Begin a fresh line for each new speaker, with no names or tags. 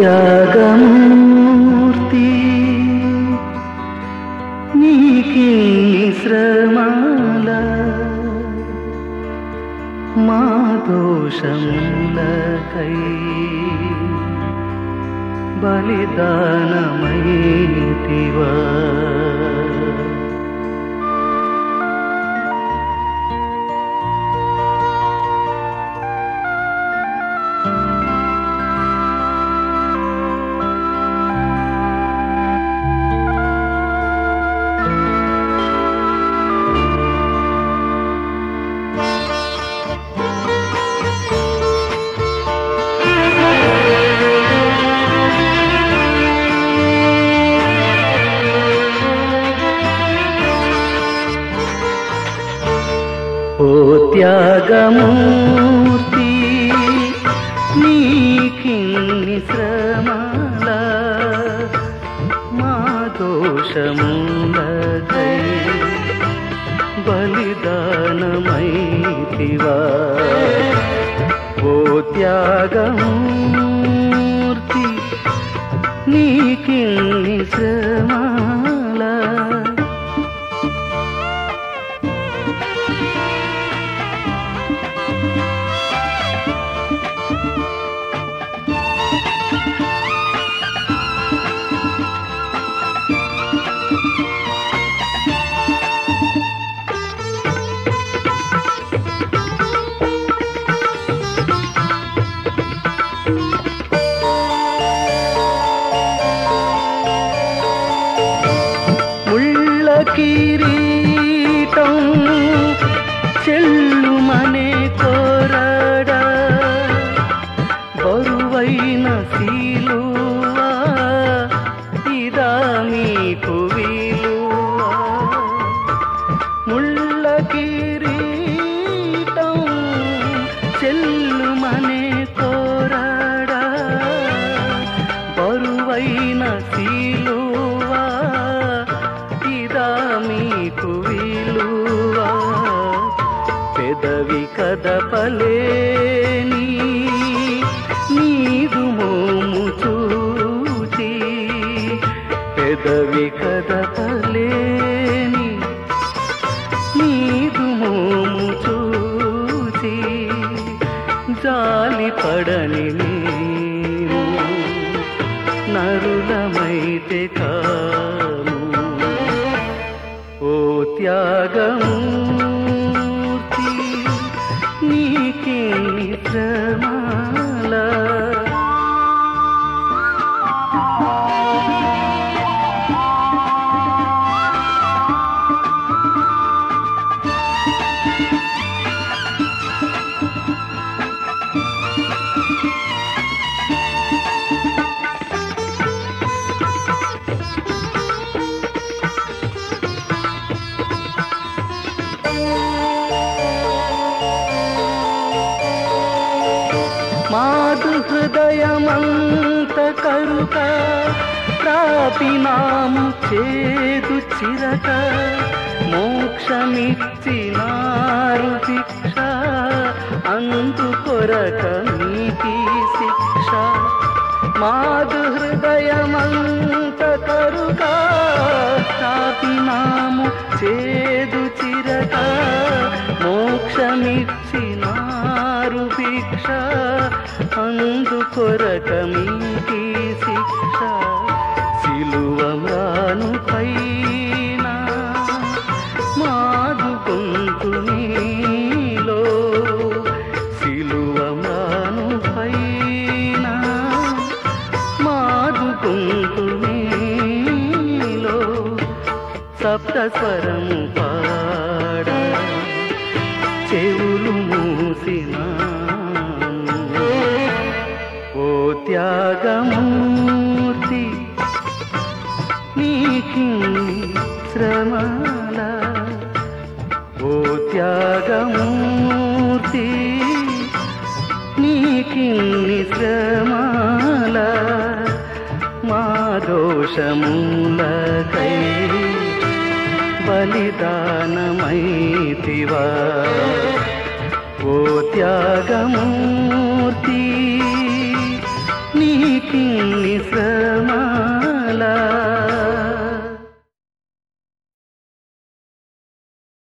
త్యాగమూర్తి నీకే శ్రమాల మా దోషములకై బలిదానమైతివా ఓ త్యాగమూర్తి నీకిన్ని శ్రమల మా దోషములకై బలిదానమైతివా ఓ త్యాగమూర్తి నీకిన్ని శ్రమల ముళ్ళ కిరీటం చెల్లుమనే కోరడ బరువైన శీలువా ఇదా మీకు విలువా ముళ్ళ కిరీటం చెల్లుమనే కోరడా బరువైన శీలువా ఇదా మీకు విలువా పెదవి కదపలేని నీదు మోము చూచి పెదవి కదపలేని నీదు మోము చూచి జాలి పడని మేము నరులమైతే కాము ఓ త్యాగమూర్తి నీకే శ్రమాల మాదు హృదయమంత కరుక ప్రాపినాము చేదు చిరక మోక్షమిచ్చినారు శిక్ష అందుకొరక నీతి శిక్ష మాదు హృదయమంత కరుక ప్రాపినాము చేదు చిరక మోక్షమిచ్చినారు భిక్ష అందుకొరక మీకి శిక్ష సిలువ మ్రాను పైన మాదు గొంతు నీలో సిలువ మ్రాను పైన మాదు గొంతు నీలో సప్త స్వరము పాడ చెవులు మూసిన ఓ త్యాగమూర్తి నీకి శ్రమల ఓ త్యాగమూర్తి నీకి శ్రమల మా దోషములకై బలిదానమైతివా ఓ త్యాగమూర్తి నీ పిల్ల